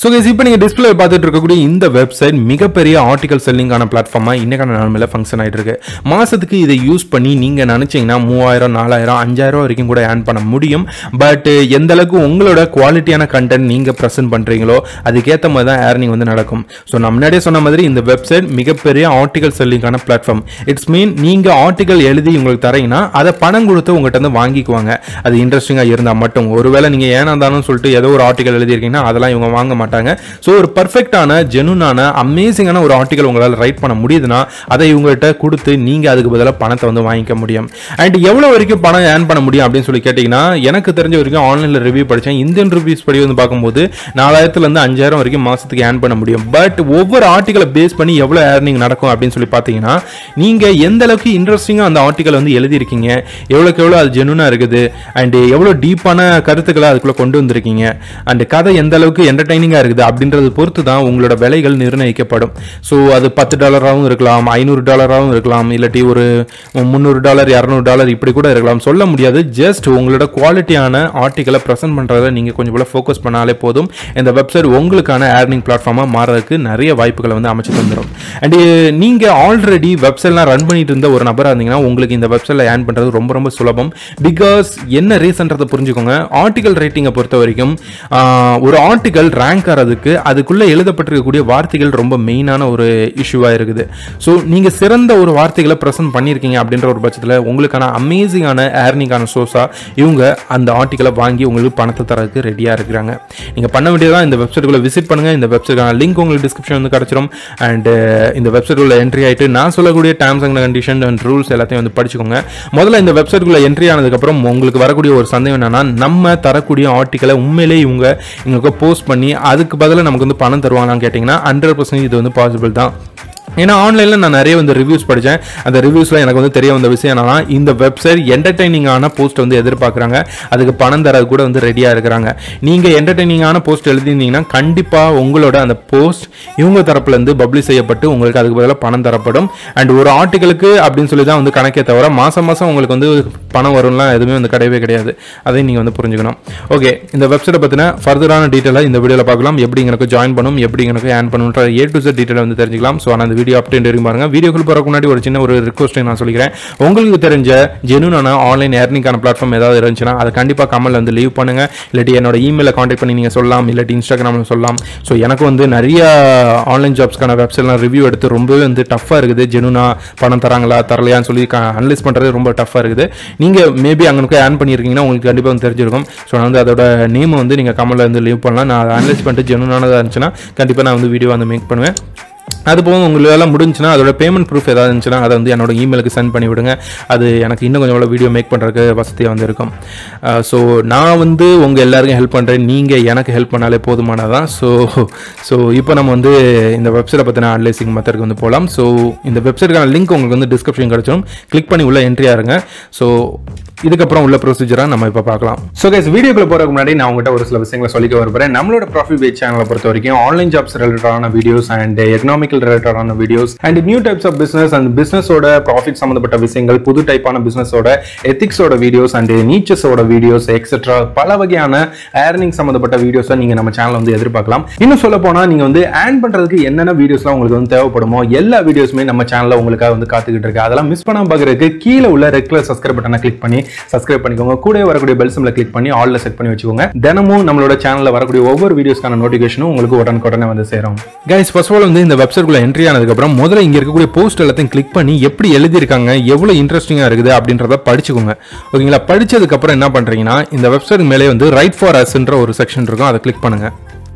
so guys இப்போ நீங்கள் display பார்த்துட்டு இருக்கக்கூடிய இந்த வெப்சைட் மிகப்பெரிய ஆர்டிகல் செல்லிங்கான பிளாட்ஃபார்மாக இன்னைக்கான நிலமையில ஃபங்க்ஷன் ஆகிட்டு இருக்கு மாதத்துக்கு இதை யூஸ் பண்ணி நீங்கள் நினச்சிங்கன்னா மூவாயிரம் நாலாயிரம் அஞ்சாயிரம் வரைக்கும் கூட ஏர்ன் பண்ண முடியும் பட் எந்த அளவுக்கு உங்களோட குவாலிட்டியான கண்டென்ட் நீங்கள் ப்ரெசென்ட் பண்ணுறீங்களோ அதுக்கேற்ற மாதிரி தான் ஏர்னிங் வந்து நடக்கும் ஸோ நான் முன்னாடியே சொன்ன மாதிரி இந்த வெப்சைட் மிகப்பெரிய ஆர்டிகல் செல்லிங்கான பிளாட்ஃபார்ம் இட்ஸ் மீன் நீங்கள் ஆர்டிகல் எழுதி உங்களுக்கு தரீங்கன்னா அதை பணம் கொடுத்து உங்கள்கிட்ட வந்து வாங்கிக்குவாங்க அது இன்ட்ரெஸ்டிங்காக இருந்தால் மட்டும் ஒருவேளை நீங்கள் ஏனாந்தாலும் சொல்லிட்டு ஏதோ ஒரு ஆர்டிகல் எழுதியிருக்கீங்கன்னா அதெல்லாம் இவங்க வாங்க மாட்டாங்க ஸோ ஒரு பர்ஃபெக்டான ஜெனுனான அமேசிங்கான ஒரு ஆர்டிகல் உங்களால் ரைட் பண்ண முடியுதுன்னா அதை இவங்ககிட்ட கொடுத்து நீங்கள் அதுக்கு பதிலாக பணத்தை வந்து வாங்கிக்க முடியும் அண்ட் எவ்வளோ வரைக்கும் பணம் ஏர்ன் பண்ண முடியும் அப்படின்னு சொல்லி கேட்டிங்கன்னா எனக்கு தெரிஞ்ச வரைக்கும் ஆன்லைனில் ரிவ்யூ படித்தேன் இந்தியன் ரிவ்யூஸ் படி வந்து பார்க்கும்போது நாலாயிரத்துலேருந்து அஞ்சாயிரம் வரைக்கும் மாதத்துக்கு ஏர்ன் பண்ண முடியும் பட் ஒவ்வொரு ஆர்டிகலை பேஸ் பண்ணி எவ்வளோ ஏர்னிங் நடக்கும் அப்படின்னு சொல்லி பார்த்தீங்கன்னா நீங்கள் எந்த அளவுக்கு இன்ட்ரெஸ்டிங்காக அந்த ஆர்டிகல் வந்து எழுதியிருக்கீங்க எவ்வளோக்கு எவ்வளோ அது ஜெனுனாக இருக்குது அண்ட் எவ்வளோ டீப்பான கருத்துக்களை அதுக்குள்ளே கொண்டு வந்திருக்கீங்க அண்ட் கதை எந்த அளவுக்கு என்டர்டைனிங்காக இருக்குது அப்படின்றது பொறுத்து தான் உங்களோட விலைகள் நிர்ணயிக்கப்படும் ஸோ அது பத்து டாலராகவும் இருக்கலாம் ஐநூறு டாலராகவும் இருக்கலாம் இல்லாட்டி ஒரு முந்நூறு டாலர் இரநூறு டாலர் இப்படி கூட இருக்கலாம் சொல்ல முடியாது ஜஸ்ட் உங்களோட குவாலிட்டியான ஆர்டிக்கலை ப்ரெசென்ட் பண்ணுறத நீங்கள் கொஞ்சம் போல ஃபோக்கஸ் பண்ணாலே போதும் இந்த வெப்சைட் உங்களுக்கான ஏர்னிங் பிளாட்ஃபார்மாக மாறதுக்கு நிறைய வாய்ப்புகளை வந்து அமைச்சு தந்துடும் அண்ட் நீங்கள் ஆல்ரெடி வெப்சைட்லாம் ரன் பண்ணிட்டு இருந்த ஒரு நபராக இருந்தீங்கன்னா உங்களுக்கு இந்த வெப்சைட்டில் ஏர்ன் பண்ணுறது ரொம்ப ரொம்ப சுலபம் பிகாஸ் என்ன ரீசன்றதை புரிஞ்சுக்கோங்க ஆர்டிகல் ரைட்டிங்கை பொறுத்த வரைக்கும் ஆஹ், ஒரு ஆர்டிகல் ரேங்க் ஆகிறதுக்கு அதுக்குள்ளே எழுதப்பட்டிருக்கக்கூடிய வார்த்தைகள் ரொம்ப மெயினான ஒரு இஷ்யூவாக இருக்குது ஸோ நீங்கள் சிறந்த ஒரு வார்த்தைகளை ப்ரெசென்ட் பண்ணியிருக்கீங்க அப்படின்ற ஒரு பட்சத்தில் உங்களுக்கான அமேசிங்கான ஏர்னிங்கான சோர்ஸாக இவங்க அந்த ஆர்டிக்கலை வாங்கி உங்களுக்கு பணத்தை தரதுக்கு ரெடியாக இருக்கிறாங்க நீங்கள் பண்ண வேண்டியதான் இந்த வெப்சைட்டுக்குள்ளே விசிட் பண்ணுங்கள் இந்த வெப்சைட்டுக்கான லிங்க் உங்களுக்கு டிஸ்கிரிப்ஷன் வந்து கிடச்சிரும் அண்ட் இந்த வெப்சைட்டுக்குள்ள என்ட்ரி ஆகிட்டு நான் சொல்லக்கூடிய terms and condition and rules எல்லாத்தையும் வந்து படிச்சுக்கோங்க முதல்ல இந்த வெப்சைட்டுக்குள்ள என்ட்ரி ஆனதுக்கப்புறம் உங்களுக்கு வரக்கூடிய ஒரு சந்தேகம் என்னன்னா நம்ம தரக்கூடிய ஆர்டிக்கலை உண்மையிலேயே இவங்க எங்களுக்கு போஸ்ட் பண்ணி அதுக்கு பதிலாக நமக்கு வந்து பணம் தருவாங்களான்னு கேட்டிங்கன்னா ஹண்ட்ரட் பர்சன்ட் இது வந்து பாசிபிள் தான் ஏன்னா ஆன்லைனில் நான் நிறைய வந்து ரிவ்யூஸ் படித்தேன் அந்த ரிவ்யூஸில் எனக்கு வந்து தெரிய வந்த விஷயம் என்னன்னா இந்த வெப்சைட் என்டர்டைனிங்கான போஸ்ட் வந்து எதிர்பார்க்குறாங்க அதுக்கு பணம் தரது கூட வந்து ரெடியாக இருக்கிறாங்க நீங்கள் என்டர்டைனிங்கான போஸ்ட் எழுதியிருந்தீங்கன்னா கண்டிப்பாக உங்களோட அந்த போஸ்ட் இவங்க தரப்புலேருந்து பப்ளிஷ் செய்யப்பட்டு உங்களுக்கு அதுக்கு பதிலாக பணம் தரப்படும் அண்ட் ஒரு ஆர்டிகளுக்கு அப்படின்னு சொல்லி தான் வந்து கணக்கே தவிர மாதம் மாதம் உங்களுக்கு வந்து பணம் வரும்லாம் எதுவுமே வந்து கிடையவே கிடையாது அதையும் நீங்கள் வந்து புரிஞ்சுக்கணும் ஓகே இந்த வெப்சைட்டை பற்றின ஃபர்தரான டீட்டெயிலாக இந்த வீடியோவில் பார்க்கலாம் எப்படி எனக்கு ஜாயின் பண்ணும் எப்படி எனக்கு ஏன் பண்ணுன்ற ஏ டு செட் டீட்டெயில் வந்து தெரிஞ்சுக்கலாம் ஸோ ஆனால் அந்த வீடியோ அப்டேட் வரைக்கும் பாருங்க வீடியோக்குள்ள போகிறக்கு முன்னாடி ஒரு சின்ன ஒரு ரிக்வஸ்ட்டை நான் சொல்லிக்கிறேன் உங்களுக்கு தெரிஞ்ச ஜெனுனான ஆன்லைன் ஏர்னிங்கான பிளாட்ஃபார்ம் ஏதாவது இருந்துச்சுன்னா அதை கண்டிப்பாக கமெண்ட்ல வந்து லீவ் பண்ணுங்க இல்லாட்டி என்னோட இமெயிலை காண்டாக்ட் பண்ணி நீங்கள் சொல்லலாம் இல்லாட்டி இன்ஸ்டாகிராமில் சொல்லலாம் ஸோ எனக்கு வந்து நிறைய ஆன்லைன் ஜாப்ஸ்க்கான வெப்சைட்லாம் ரிவ்யூ எடுத்து ரொம்பவே வந்து டஃப்பாக இருக்குது ஜெனுனா பணம் தராங்களா தரலையான்னு சொல்லி அனலைஸ் பண்ணுறது ரொம்ப டஃப்பாக இருக்குது நீங்கள் மேபி அங்கே ஏர்ன் பண்ணியிருக்கீங்கன்னா உங்களுக்கு கண்டிப்பாக வந்து தெரிஞ்சிருக்கும் ஸோ நான் வந்து அதோட நேமை வந்து நீங்கள் கமெண்ட்ல வந்து லீவ் பண்ணலாம் நான் அதை அனலைஸ் பண்ணிட்டு ஜெனுனானதாக இருந்துச்சுன்னா கண்டிப்பாக நான் வந்து வீடியோ வந்து மேக் பண்ணுவேன் அது போக உங்களுக்கு எல்லாம் முடிஞ்சுன்னா அதோட பேமெண்ட் ப்ரூஃப் ஏதாவது இருந்துச்சுன்னா அதை வந்து என்னோட இமெயிலுக்கு சென்ட் பண்ணி விடுங்க அது எனக்கு இன்னும் கொஞ்சம் வீடியோ மேக் பண்ணுறதுக்கு வசதியாக வந்து இருக்கும் ஸோ நான் வந்து உங்கள் எல்லாருக்கும் ஹெல்ப் பண்ணுறேன் நீங்கள் எனக்கு ஹெல்ப் பண்ணாலே போதுமானதான் ஸோ ஸோ இப்போ நம்ம வந்து இந்த வெப்சைட்டை பற்றின அனலைசிங் மெத்தடுக்கு வந்து போகலாம் ஸோ இந்த வெப்சைட்டுக்கான லிங்க் உங்களுக்கு வந்து டிஸ்கிரிப்ஷன் கிடச்சிடும் கிளிக் பண்ணி உள்ள என்ட்ரி ஆருங்க ஸோ இதுக்கப்புறம் உள்ள ப்ரொசீஜராக நம்ம இப்போ பார்க்கலாம் ஸோ கைஸ் வீடியோக்குள்ள போகிறதுக்கு முன்னாடி நான் உங்கள்கிட்ட ஒரு சில விஷயங்களை சொல்லிக்க விரும்புகிறேன் நம்மளோட ப்ராஃபிட் பேஜ் சேனலை பொறுத்த வரைக்கும் ஆன்லைன் ஜாப்ஸ் ரிலேட்டடான வீடியோஸ் அண்ட் எக்கனாமிக்கல் ரிலேட்டடான videos and new types of business and பிசினஸோட ப்ராஃபிட் சம்மந்தப்பட்ட விஷயங்கள் புது டைப்பான பிசினஸோட எத்திக்ஸோட வீடியோஸ் அண்ட் நீச்சஸோட வீடியோஸ் எக்ஸெட்ரா பல வகையான ஏர்னிங் சம்மந்தப்பட்ட வீடியோஸை நீங்கள் நம்ம சேனல் வந்து எதிர்பார்க்கலாம் இன்னும் சொல்ல போனால் நீங்கள் வந்து ஏர்ன் பண்ணுறதுக்கு என்னென்ன வீடியோஸ்லாம் உங்களுக்கு வந்து தேவைப்படுமோ எல்லா வீடியோஸுமே நம்ம சேனலில் உங்களுக்காக வந்து காத்துக்கிட்டு இருக்கு அதெல்லாம் மிஸ் பண்ணாம பார்க்குறதுக்கு கீழே உள்ள ரெட் கலர் சப்ஸ்கிரைப் பட்டனை கிளிக் பண்ணி சப்ஸ்கிரைப் பண்ணிக்கோங்க கூட வரக்கூடிய பெல் சிம்ல கிளிக் பண்ணி ஆல்ல செட் பண்ணி வச்சுக்கோங்க தினமும் நம்மளோட சேனல்ல வரக்கூடிய ஒவ்வொரு வீடியோஸ்க்கான நோட்டிஃபிகேஷனும் உங்களுக்கு உடனுக்குடனே வந்து சேரும் கைஸ் ஃபர்ஸ்ட் ஆல் வந்து இந்த வெப்சைட்குள்ள என்ட்ரி ஆனதுக்கு அப்புறம் முதல்ல இங்க இருக்கக்கூடிய போஸ்ட் எல்லாத்தையும் கிளிக் பண்ணி எப்படி எழுதியிருக்காங்க எவ்வளவு இன்ட்ரெஸ்டிங்கா இருக்குது அப்படின்றத படிச்சுக்கோங்க ஓகேங்களா படிச்சதுக்கு அப்புறம் என்ன பண்றீங்கன்னா இந்த வெப்சைட் மேலே வந்து ரைட் ஃபார் அஸ்ன்ற ஒரு செக்ஷன் இருக்கும் அதை கிளிக் பண்ணுங்க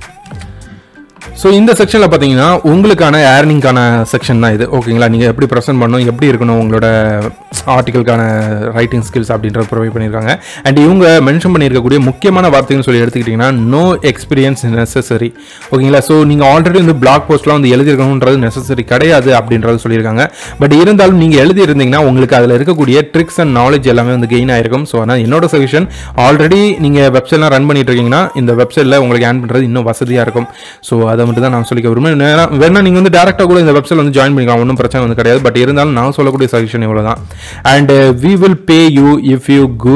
ஸோ இந்த செக்ஷனில் பார்த்தீங்கன்னா உங்களுக்கான ஏர்னிங்கான செக்ஷன் தான் இது ஓகேங்களா நீங்கள் எப்படி ப்ரெசென்ட் பண்ணணும் எப்படி இருக்கணும் உங்களோட ஆர்டிக்கலுக்கான ரைட்டிங் ஸ்கில்ஸ் அப்படின்றத ப்ரொவைட் பண்ணியிருக்காங்க அண்ட் இவங்க மென்ஷன் பண்ணியிருக்கக்கூடிய முக்கியமான வார்த்தைன்னு சொல்லி எடுத்துக்கிட்டிங்கன்னா நோ எக்ஸ்பீரியன்ஸ் நெசசரி ஓகேங்களா ஸோ நீங்கள் ஆல்ரெடி வந்து பிளாக் போஸ்ட்லாம் வந்து எழுதிருக்கணுன்றது நெசசரி கிடையாது அப்படின்றது சொல்லியிருக்காங்க பட் இருந்தாலும் நீங்கள் எழுதியிருந்தீங்கன்னா உங்களுக்கு அதில் இருக்கக்கூடிய ட்ரிக்ஸ் அண்ட் நாலேஜ் எல்லாமே வந்து கெயின் ஆயிருக்கும் ஸோ ஆனால் என்னோட சஜஷன் ஆல்ரெடி நீங்கள் வெப்சைட்லாம் ரன் பண்ணிட்டு இருக்கீங்கன்னா இந்த வெப்சைட்டில் உங்களுக்கு ஏர்ன் பண்ணுறது இன்னும் வசதியாக இருக்கும் ஸோ அதை மட்டும் தான் நான் சொல்லிக்க விரும்புகிறேன் நேரா- வேணா நீங்கள் வந்து டேரெக்டாக கூட இந்த வெப்சைட் வந்து ஜாயின் பண்ணிக்கலாம் ஒன்றும் பிரச்சனை வந்து கிடையாது பட் இருந்தாலும் நான் சொல்லக்கூடிய சஜஷன் இவ்வளோ தான் and we will pay you if you good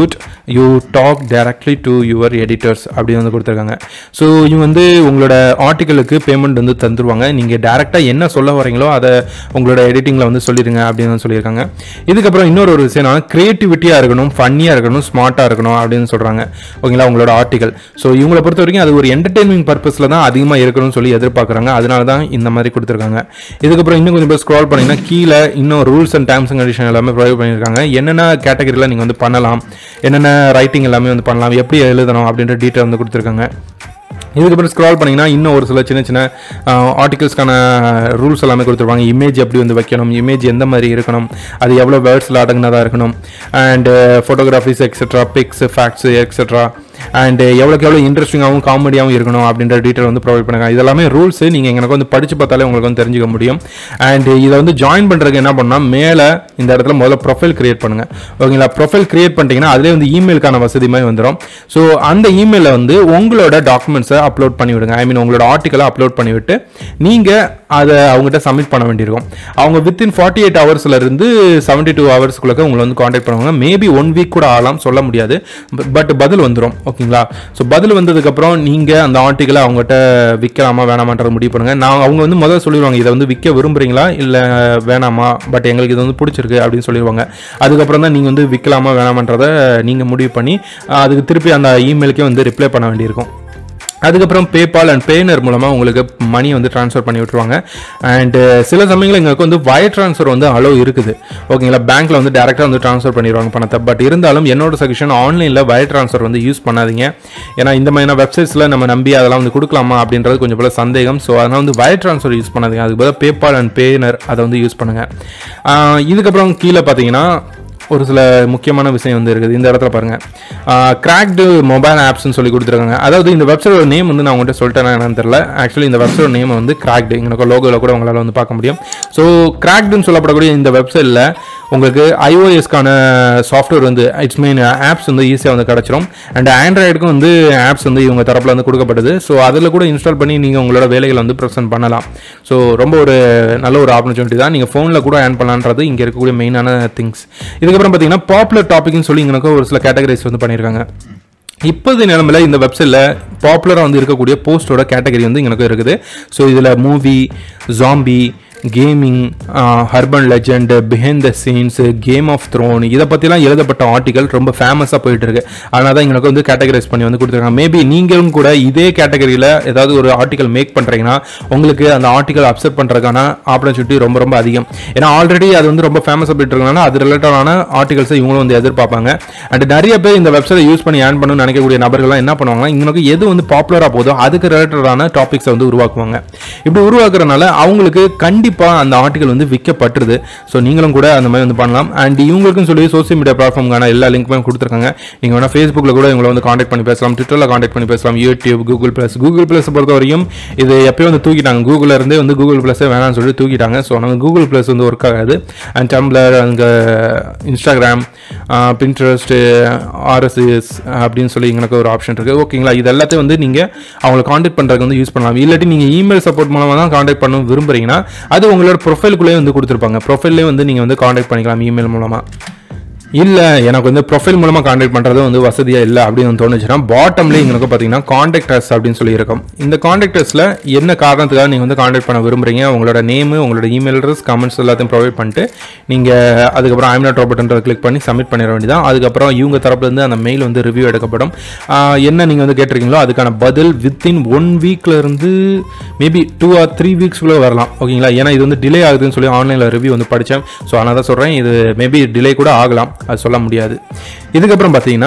you talk directly to your editors அப்படின்னு வந்து கொடுத்துருக்காங்க ஸோ இவங்க வந்து உங்களோட ஆர்டிக்கலுக்கு பேமெண்ட் வந்து தந்துருவாங்க நீங்கள் டேரெக்டாக என்ன சொல்ல வரீங்களோ அதை உங்களோட எடிட்டிங்கில் வந்து சொல்லிடுங்க அப்படின்னு வந்து சொல்லியிருக்காங்க இதுக்கப்புறம் இன்னொரு ஒரு விஷயம் நான் க்ரியேட்டிவிட்டியாக இருக்கணும் ஃபன்னியாக இருக்கணும் ஸ்மார்ட்டாக இருக்கணும் அப்படின்னு சொல்கிறாங்க ஓகேங்களா உங்களோட ஆர்டிக்கல் ஸோ இவங்களை பொறுத்த வரைக்கும் அது ஒரு என்டர்டெயின்மெண்ட் பர்பஸில் தான் அதிகமாக இருக்கணும்னு சொல்லி எதிர்பார்க்குறாங்க அதனால தான் இந்த மாதிரி கொடுத்துருக்காங்க இதுக்கப்புறம் இன்னும் கொஞ்சம் பேர் ஸ்க்ரால் பண்ணிங்கன்னா கீழே இன்னும் rules and terms and condition எல்லாமே ப்ரொவைட் பண்ணியிருக்காங்க என்னென்ன கேட்டகரியில் நீங்கள் வந்து பண்ணலாம் என்னென்ன ரைட்டிங் எல்லாமே வந்து பண்ணலாம் எப்படி எழுதணும் அப்படின்ற டீட்டெயில் வந்து கொடுத்துருக்காங்க இதுக்கப்புறம் ஸ்க்ரால் பண்ணிங்கன்னா இன்னும் ஒரு சில சின்ன சின்ன ஆர்டிகல்ஸ்க்கான ரூல்ஸ் எல்லாமே கொடுத்துருப்பாங்க இமேஜ் எப்படி வந்து வைக்கணும் இமேஜ் எந்த மாதிரி இருக்கணும் அது எவ்வளோ வேர்ட்ஸில் அடங்கினதாக இருக்கணும் and photographies etcetera pics facts etcetera and எவ்வளோக்கு எவ்வளோ இன்ட்ரெஸ்டிங்காகவும் காமெடியாகவும் இருக்கணும் அப்படின்ற டீட்டெயில் வந்து ப்ரொவைட் பண்ணுங்க இதெல்லாமே ரூல்ஸ் நீங்கள் எனக்கு வந்து படித்து பார்த்தாலே உங்களுக்கு வந்து தெரிஞ்சுக்க முடியும் அண்ட் இதை வந்து ஜாயின் பண்ணுறதுக்கு என்ன பண்ணால் மேலே இந்த இடத்துல முதல்ல ப்ரொஃபைல் கிரியேட் பண்ணுங்கள் ஓகேங்களா ப்ரொஃபைல் கிரியேட் பண்ணிட்டீங்கன்னா அதிலே வந்து இமெயிலுக்கான வசதி மாதிரி வந்துடும் ஸோ அந்த இமெயிலில் வந்து உங்களோட டாக்குமெண்ட்ஸை அப்லோட் பண்ணி விடுங்க ஐ மீன் உங்களோட ஆர்டிக்கலை அப்லோட் பண்ணிவிட்டு நீங்கள் அதை அவங்ககிட்ட சப்மிட் பண்ண வேண்டியிருக்கும் அவங்க வித்தின் ஃபார்ட்டி எயிட் ஹவர்ஸ்ல இருந்து செவன்டி டூ ஹவர்ஸ்க்குள்ள உங்களை வந்து காண்டாக்ட் பண்ணுவாங்க மேபி ஒன் வீக் கூட ஆகலாம் சொல்ல முடியாது பட் பதில் வந்துடும் ஓகேங்களா ஸோ பதில் வந்ததுக்கப்புறம் நீங்கள் அந்த ஆர்டிக்கலை அவங்ககிட்ட விற்கலாமா வேணாமான்றத முடிவு பண்ணுங்கள் நான் அவங்க வந்து முதல்ல சொல்லிடுவாங்க இதை வந்து விற்க விரும்புறீங்களா இல்லை வேணாமா பட் எங்களுக்கு இது வந்து பிடிச்சிருக்கு அப்படின்னு சொல்லிடுவாங்க அதுக்கப்புறம் தான் நீங்கள் வந்து விற்கலாமா வேணாமான்றதை நீங்கள் முடிவு பண்ணி அதுக்கு திருப்பி அந்த இமெயிலுக்கே வந்து ரிப்ளை பண்ண வேண்டியிருக்கும் அதுக்கப்புறம் பேபால் அண்ட் பேனர் மூலமாக உங்களுக்கு மணி வந்து ட்ரான்ஸ்ஃபர் பண்ணி விட்டுருவாங்க அண்ட் சில சமயங்கள் எங்களுக்கு வந்து வயர் ட்ரான்ஸ்ஃபர் வந்து அலோ இருக்குது ஓகேங்களா பேங்க்கில் வந்து டேரெக்டாக வந்து ட்ரான்ஸ்ஃபர் பண்ணிடுவாங்க பணத்தை பட் இருந்தாலும் என்னோட சஜஷன் ஆன்லைனில் வயர் ட்ரான்ஸ்ஃபர் வந்து யூஸ் பண்ணாதீங்க ஏன்னா இந்த மாதிரியான வெப்சைட்ஸில் நம்ம நம்பி அதெல்லாம் வந்து கொடுக்கலாமா அப்படின்றது கொஞ்சம் போல சந்தேகம் ஸோ அதனால் வந்து வயர் ட்ரான்ஸ்ஃபர் யூஸ் பண்ணாதீங்க அதுக்கு பதிலாக பேபால் அண்ட் பேனர் அதை வந்து யூஸ் பண்ணுங்கள் இதுக்கப்புறம் கீழே பார்த்தீங்கன்னா ஒரு சில முக்கியமான விஷயம் வந்து இருக்குது இந்த இடத்துல பாருங்க கிராக்டு மொபைல் ஆப்ஸ்னு சொல்லி கொடுத்துருக்காங்க அதாவது இந்த வெப்சைட்டோட நேம் வந்து நான் உங்கள்கிட்ட சொல்லிட்டேன் என்னன்னு தெரியல ஆக்சுவலி இந்த வெப்சைட்டோட நேம் வந்து கிராக்டு எனக்கு லோகோவில் கூட உங்களால் வந்து பார்க்க முடியும் ஸோ கிராக்டுன்னு சொல்லப்படக்கூடிய இந்த வெப்சைட்டில் உங்களுக்கு ஐஓஎஸ்க்கான சாஃப்ட்வேர் வந்து இட்ஸ் மீன் ஆப்ஸ் வந்து ஈஸியாக வந்து கிடச்சிரும் அண்ட் ஆண்ட்ராய்டுக்கும் வந்து ஆப்ஸ் வந்து இவங்க தரப்பில் வந்து கொடுக்கப்படுது ஸோ அதில் கூட இன்ஸ்டால் பண்ணி நீங்கள் உங்களோட வேலைகளை வந்து ப்ரெசென்ட் பண்ணலாம் ஸோ ரொம்ப ஒரு நல்ல ஒரு ஆப்பர்ச்சுனிட்டி தான் நீங்கள் ஃபோனில் கூட ஆன் பண்ணலான்றது இங்கே இருக்கக்கூடிய மெயினான திங்ஸ் இதுக்கப்புறம் பார்த்தீங்கன்னா பாப்புலர் டாபிக்னு சொல்லி இங்கே ஒரு சில கேட்டகரிஸ் வந்து பண்ணியிருக்காங்க இப்போது நிலமையில் இந்த வெப்சைட்டில் பாப்புலராக வந்து இருக்கக்கூடிய போஸ்டோட கேட்டகரி வந்து எனக்கு இருக்குது ஸோ இதில் movie zombie gaming urban legend behind the scenes Game of Thrones இதை பற்றிலாம் எழுதப்பட்ட ஆர்டிகல் ரொம்ப ஃபேமஸாக போயிட்டு இருக்கு அதனால தான் எங்களுக்கு வந்து கேட்டகரைஸ் பண்ணி வந்து கொடுத்துருக்காங்க மேபி நீங்களும் கூட இதே கேட்டகரியில் ஏதாவது ஒரு ஆர்டிகல் மேக் பண்ணுறீங்கன்னா உங்களுக்கு அந்த ஆர்டிகல் அப்செட் பண்ணுறதுக்கான ஆப்பர்ச்சுனிட்டி ரொம்ப ரொம்ப அதிகம் ஏன்னா ஆல்ரெடி அது வந்து ரொம்ப ஃபேமஸாக போயிட்டு இருக்கனால அது ரிலேட்டடான ஆர்டிகல்ஸை இவங்களும் வந்து எதிர்பார்ப்பாங்க அண்ட் நிறைய பேர் இந்த வெப்சைட்டை யூஸ் பண்ணி ஏர்ன் பண்ணணும்னு நினைக்கக்கூடிய நபர்கள்லாம் என்ன பண்ணுவாங்கன்னா இவங்களுக்கு எது வந்து பாப்புலராக போதோ அதுக்கு ரிலேட்டடான டாபிக்ஸை வந்து உருவாக்குவாங்க இப்படி உருவாக்குறதுனால அவங்களுக்கு கண்டிப்பாக அந்த ஆர்டிகல் வந்து விற்கப்பட்டுருது ஸோ நீங்களும் கூட அந்த மாதிரி வந்து பண்ணலாம் அண்ட் இவங்களுக்கும் சொல்லி சோசியல் மீடியா பிளாட்ஃபார்ம்கான எல்லா லிங்க்குமே கொடுத்துருக்காங்க நீங்கள் வேணால் ஃபேஸ்புக்கில் கூட இவங்களை வந்து காண்டாக்ட் பண்ணி பேசலாம் ட்விட்டரில் காண்டாக்ட் பண்ணி பேசலாம் YouTube Google plus Google plus பொறுத்த வரைக்கும் இது எப்பயும் வந்து தூக்கிட்டாங்க கூகுளில் இருந்தே வந்து கூகுள் ப்ளஸ்ஸே வேணாம்னு சொல்லி தூக்கிட்டாங்க ஸோ நம்ம கூகுள் ப்ளஸ் வந்து ஒர்க் ஆகாது அண்ட் டம்ளர் அங்கே இன்ஸ்டாகிராம் பின்ட்ரெஸ்ட் ஆர்எஸ்எஸ் அப்படின்னு சொல்லி எங்களுக்கு ஒரு ஆப்ஷன் இருக்குது ஓகேங்களா இது எல்லாத்தையும் வந்து நீங்கள் அவங்களை காண்டாக்ட் பண்ணுறதுக்கு வந்து யூஸ் பண்ணலாம் இல்லாட்டி நீங்கள் இமெயில் சப்போர்ட் மூலமாக தான் காண்டாக்ட் பண்ண விரும்புறீங்கன்னா அது உங்களோட ப்ரொஃபைலுக்குள்ளேயே வந்து கொடுத்துருப்பாங்க ப்ரொஃபைல்லே வந்து நீங்கள் வந்து காண்டாக்ட் பண்ணிக்கலாம் இமெயில் மூலமாக இல்லை எனக்கு வந்து ப்ரொஃபைல் மூலமாக காண்டாக்ட் பண்ணுறது வந்து வசதியாக இல்லை அப்படின்னு தோணுச்சுன்னா பாட்டம்லேயே எங்களுக்கு பார்த்தீங்கன்னா காண்டாக்டர்ஸ் அப்படின்னு சொல்லி இருக்கும் இந்த காண்டாக்டர்ஸில் என்ன காரணத்துக்காக நீங்கள் வந்து காண்டாக்ட் பண்ண விரும்புறீங்க உங்களோட நேமு உங்களோட இமெயில் அட்ரஸ் கமெண்ட்ஸ் எல்லாத்தையும் ப்ரொவைட் பண்ணிட்டு நீங்கள் அதுக்கப்புறம் ஐம் நாட் ரோபோட்ன்றதை கிளிக் பண்ணி சப்மிட் பண்ணிட வேண்டியதான் அதுக்கப்புறம் இவங்க தரப்புலேருந்து அந்த மெயில் வந்து ரிவ்யூ எடுக்கப்படும் ஆஹ் என்ன நீங்கள் வந்து கேட்டிருக்கீங்களோ அதுக்கான பதில் வித்தின் ஒன் வீக்ல இருந்து மேபி டூ ஆர் த்ரீ வீக்ஸ்க்குள்ளே வரலாம் ஓகேங்களா ஏன்னா இது வந்து டிலே ஆகுதுன்னு சொல்லி ஆன்லைனில் ரிவ்யூ வந்து படித்தேன் ஸோ அதனால தான் சொல்கிறேன் இது மேபி டிலே கூட ஆகலாம் அது சொல்ல முடியாது இதுக்கப்புறம் பார்த்தீங்கன்னா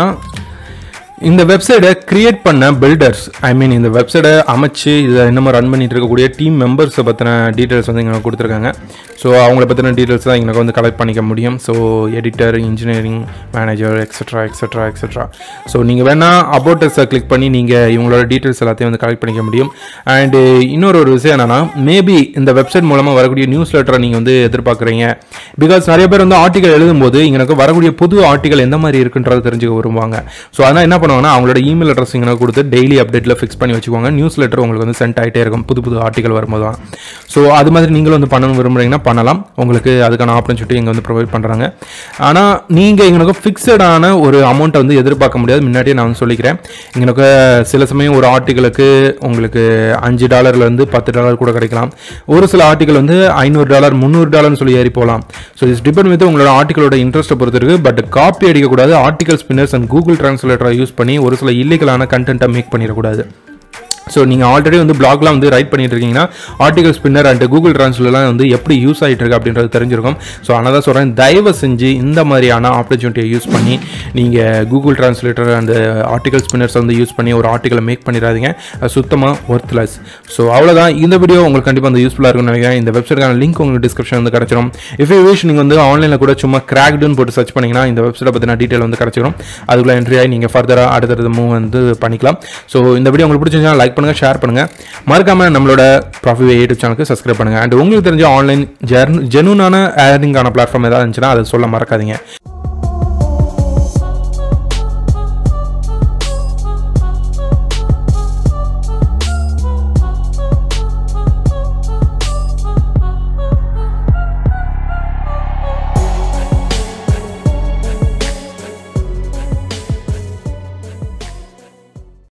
இந்த வெப்சைட்டை கிரியேட் பண்ண பில்டர்ஸ் ஐ மீன் இந்த வெப்சைட்டை அமைச்சு இதை இன்னமும் ரன் பண்ணிட்டு இருக்கக்கூடிய டீம் மெம்பர்ஸை பற்றின டீட்டெயில்ஸ் வந்து இங்கே கொடுத்துருக்காங்க ஸோ அவங்கள பற்றின டீட்டெயில்ஸ் தான் எங்களுக்கு வந்து கலெக்ட் பண்ணிக்க முடியும் so editor engineering manager extra extra extra so நீங்கள் வேணால் அபோட்டஸை கிளிக் பண்ணி நீங்கள் இவங்களோட டீட்டெயில்ஸ் எல்லாத்தையும் வந்து கலெக்ட் பண்ணிக்க முடியும் அண்டு இன்னொரு ஒரு விஷயம் என்னன்னா மேபி இந்த வெப்சைட் மூலமாக வரக்கூடிய நியூஸ் லெட்டரை நீங்கள் வந்து எதிர்பார்க்குறீங்க பிகாஸ் நிறைய பேர் வந்து ஆர்டிகல் எழுதும்போது எனக்கு வரக்கூடிய புது ஆர்டிகல் எந்த மாதிரி இருக்குன்றதை தெரிஞ்சுக்க விரும்புவாங்க ஸோ அதனால் என்ன பண்ணுவாங்கன்னா அவங்களோட இமெயில் அட்ரஸ் இங்கே கொடுத்து டெய்லி அப்டேட்டில் ஃபிக்ஸ் பண்ணி வச்சுக்கோங்க நியூஸ் லெட்டர் உங்களுக்கு வந்து சென்ட் ஆகிட்டே இருக்கும் புது புது ஆர்டிகல் வரும்போது தான் ஸோ அது மாதிரி நீங்களும் வந்து பண்ணணும் விரும்புறீங்கன்னா பண்ணலாம் உங்களுக்கு அதுக்கான ஆப்பர்ச்சுனிட்டி இங்கே வந்து ப்ரொவைட் பண்ணுறாங்க ஆனால் நீங்கள் எங்களுக்கு ஃபிக்ஸடான ஒரு அமௌண்ட்டை வந்து எதிர்பார்க்க முடியாது முன்னாடியே நான் வந்து சொல்லிக்கிறேன் எங்களுக்கு சில சமயம் ஒரு ஆர்டிகளுக்கு உங்களுக்கு அஞ்சு டாலர்லேருந்து பத்து டாலர் கூட கிடைக்கலாம் ஒரு சில ஆர்டிகல் வந்து ஐநூறு டாலர் முந்நூறு டாலர்னு சொல்லி ஏறி போகலாம் ஸோ இஸ் டிபெண்ட் வித் உங்களோட ஆர்டிகளோட இன்ட்ரெஸ்ட்டை பொறுத்து இருக்கு பட் காப்பி அடிக்கக்கூடாது ஆர்டிகல் ஸ்பின்னர்ஸ் அண்ட் கூகுள் டிரான்ஸ்லேட்டரை யூஸ் பண்ணி ஒரு சில இல்லீகலான கண்டென்ட்டை மேக் பண்ணிடக்கூடாது ஸோ நீங்கள் ஆல்ரெடி வந்து பிளாக்லாம் வந்து ரைட் பண்ணிட்டு இருக்கீங்கன்னா ஆர்டிகல் ஸ்பின்னர் அண்ட் கூகுள் ட்ரான்ஸ்லாம் வந்து எப்படி யூஸ் ஆகிட்டு இருக்கு அப்படின்றது தெரிஞ்சிருக்கும் ஸோ அதனால தான் சொல்கிறேன் தயவு செஞ்சு இந்த மாதிரியான ஆப்பர்ச்சுனிட்டியை யூஸ் பண்ணி நீங்கள் Google translator and article spinners வந்து யூஸ் பண்ணி ஒரு ஆர்டிகலை மேக் பண்ணிடாதீங்க அது சுத்தமாக ஒர்த்லெஸ் ஸோ அவ்வளோதான் இந்த வீடியோ உங்களுக்கு கண்டிப்பாக வந்து யூஸ்ஃபுல்லாக இருக்கும்னு நினைக்கிறேன் இந்த வெப்சைட்கான லிங்க் உங்களுக்கு டிஸ்கிரிப்ஷன் வந்து கிடச்சிரும் இஃப் யூ விஷ் நீங்கள் வந்து ஆன்லைனில் கூட சும்மா கிராக்டுன்னு போட்டு சர்ச் பண்ணிங்கன்னா இந்த வெப்சைட்டை பற்றின டீட்டெயில் வந்து கிடச்சிரும் அதுக்குள்ளே என்ட்ரி ஆகி நீங்கள் ஃபர்தராக அடுத்தடுத்த மூவ் வந்து பண்ணிக்கலாம் ஸோ இந்த வீடியோ உங்களுக்கு பிடிச்சிருந்தா லைக் பண்ணுங்கள் ஷேர் பண்ணுங்கள் மறக்காமல் நம்மளோட ப்ராஃபிட் யூடியூப் சேனலுக்கு சப்ஸ்கிரைப் பண்ணுங்கள் அண்ட் உங்களுக்கு தெரிஞ்ச ஆன்லைன் ஜென் ஜெனுனான ஏர்னிங்கான பிளாட்ஃபார்ம் ஏதாவது இருந்துச்சுன்னா அதை சொல்ல மறக்காதீங்க